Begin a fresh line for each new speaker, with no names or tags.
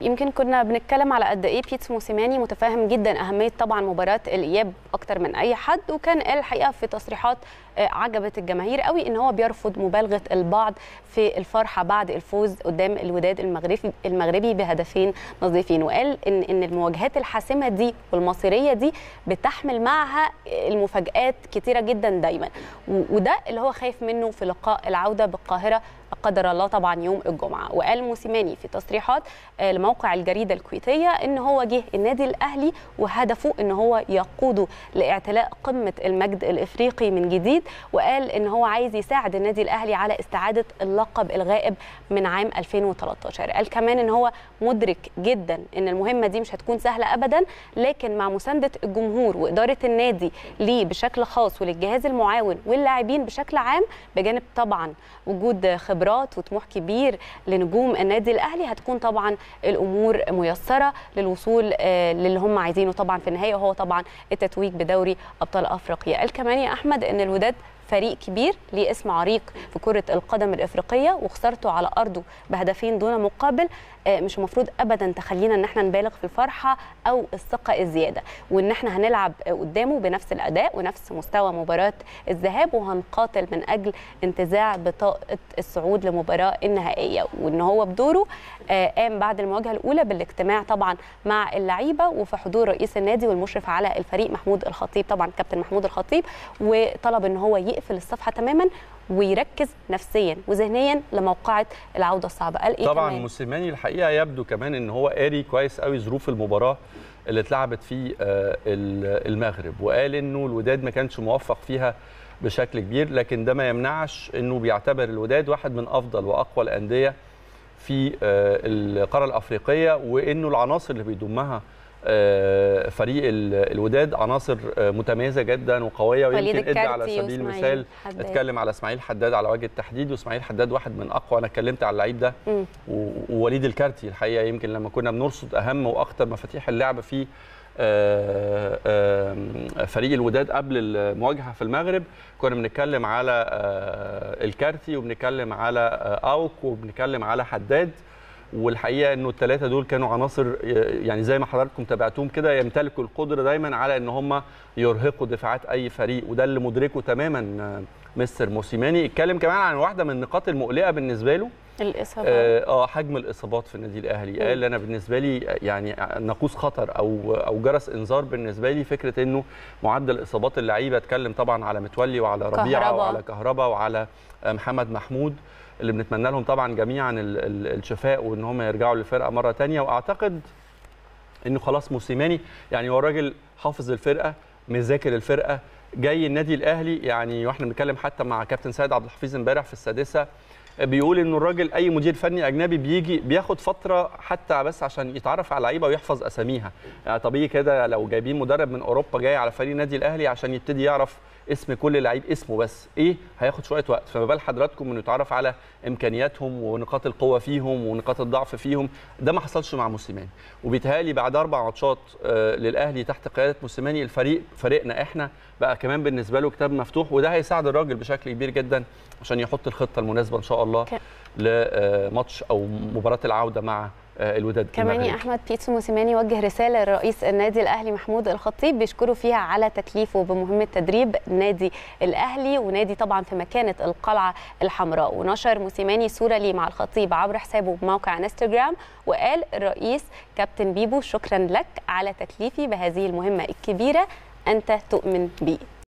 يمكن كنا بنتكلم على قد ايه بيتس موسيماني متفاهم جدا اهميه طبعا مباراه الاياب اكتر من اي حد وكان قال الحقيقه في تصريحات عجبت الجماهير قوي ان هو بيرفض مبالغه البعض في الفرحه بعد الفوز قدام الوداد المغربي المغربي بهدفين نظيفين وقال ان ان المواجهات الحاسمه دي والمصيريه دي بتحمل معها المفاجات كتيره جدا دايما وده اللي هو خايف منه في لقاء العوده بالقاهره قدر الله طبعا يوم الجمعه وقال موسيماني في تصريحات لموقع الجريده الكويتيه ان هو جه النادي الاهلي وهدفه ان هو يقوده لاعتلاء قمه المجد الافريقي من جديد وقال ان هو عايز يساعد النادي الاهلي على استعاده اللقب الغائب من عام 2013 قال كمان ان هو مدرك جدا ان المهمه دي مش هتكون سهله ابدا لكن مع مسانده الجمهور واداره النادي ليه بشكل خاص وللجهاز المعاون واللاعبين بشكل عام بجانب طبعا وجود خبرات وطموح كبير لنجوم النادي الاهلي هتكون طبعا الامور ميسره للوصول للي هم عايزينه طبعا في النهايه وهو طبعا التتويج بدوري ابطال افريقيا قال كمان يا احمد ان الوداد فريق كبير ليه اسم عريق في كرة القدم الإفريقية وخسارته على أرضه بهدفين دون مقابل مش المفروض أبدا تخلينا إن احنا نبالغ في الفرحة أو الثقة الزيادة وإن احنا هنلعب قدامه بنفس الأداء ونفس مستوى مباراة الذهاب وهنقاتل من أجل انتزاع بطاقة الصعود لمباراة النهائية وإن هو بدوره قام بعد المواجهة الأولى بالاجتماع طبعا مع اللعيبة وفي حضور رئيس النادي والمشرف على الفريق محمود الخطيب طبعا كابتن محمود الخطيب وطلب إن هو يقفل الصفحة تماما ويركز نفسيا وذهنيا لموقعة العودة الصعبة قال إيه
طبعا
كمان؟
موسيماني الحقيقة يبدو كمان إن هو قاري كويس قوي ظروف المباراة اللي اتلعبت في المغرب وقال إنه الوداد ما كانش موفق فيها بشكل كبير لكن ده ما يمنعش انه بيعتبر الوداد واحد من افضل واقوى الانديه في القاره الافريقيه وانه العناصر اللي بيضمها فريق الوداد عناصر متميزه جدا وقويه ويمكن ادى على سبيل المثال اتكلم على اسماعيل حداد على وجه التحديد واسماعيل حداد واحد من اقوى انا اتكلمت على اللعيب ده ووليد الكارتي الحقيقه يمكن لما كنا بنرصد اهم واخطر مفاتيح اللعب في فريق الوداد قبل المواجهه في المغرب كنا بنتكلم على الكارتي وبنتكلم على اوك وبنتكلم على حداد والحقيقه انه الثلاثه دول كانوا عناصر يعني زي ما حضراتكم تابعتوهم كده يمتلكوا القدره دايما على ان هم يرهقوا دفاعات اي فريق وده اللي مدركه تماما مستر موسيماني اتكلم كمان عن واحده من النقاط المقلقه بالنسبه له
الاصابات
اه حجم الاصابات في النادي الاهلي م. قال انا بالنسبه لي يعني ناقوس خطر او او جرس انذار بالنسبه لي فكره انه معدل اصابات اللعيبه اتكلم طبعا على متولي وعلى ربيعه كهربا. وعلى كهربا وعلى محمد محمود اللي بنتمنى لهم طبعا جميعا الشفاء وان هم يرجعوا للفرقه مره ثانيه واعتقد انه خلاص موسيماني يعني هو الراجل حافظ الفرقه مذاكر الفرقه جاي النادي الاهلي يعني واحنا بنتكلم حتى مع كابتن سيد عبد الحفيظ امبارح في السادسه بيقول انه الراجل اي مدير فني اجنبي بيجي بياخد فتره حتى بس عشان يتعرف على اللعيبه ويحفظ اساميها يعني طبيعي كده لو جايبين مدرب من اوروبا جاي على فريق النادي الاهلي عشان يبتدي يعرف اسم كل لعيب اسمه بس ايه هياخد شويه وقت فما بال حضراتكم انه يتعرف على امكانياتهم ونقاط القوه فيهم ونقاط الضعف فيهم ده ما حصلش مع موسيماني وبيتهيألي بعد اربع ماتشات آه للاهلي تحت قياده موسيماني الفريق فريقنا احنا بقى كمان بالنسبه له كتاب مفتوح وده هيساعد الراجل بشكل كبير جدا عشان يحط الخطه المناسبه ان شاء الله لماتش او مباراه العوده مع الوداد
كمان يا احمد بيتسو موسيماني وجه رساله لرئيس النادي الاهلي محمود الخطيب بيشكره فيها على تكليفه بمهمه تدريب نادي الاهلي ونادي طبعا في مكانه القلعه الحمراء ونشر موسيماني صوره لي مع الخطيب عبر حسابه بموقع انستغرام وقال الرئيس كابتن بيبو شكرا لك على تكليفي بهذه المهمه الكبيره انت تؤمن بي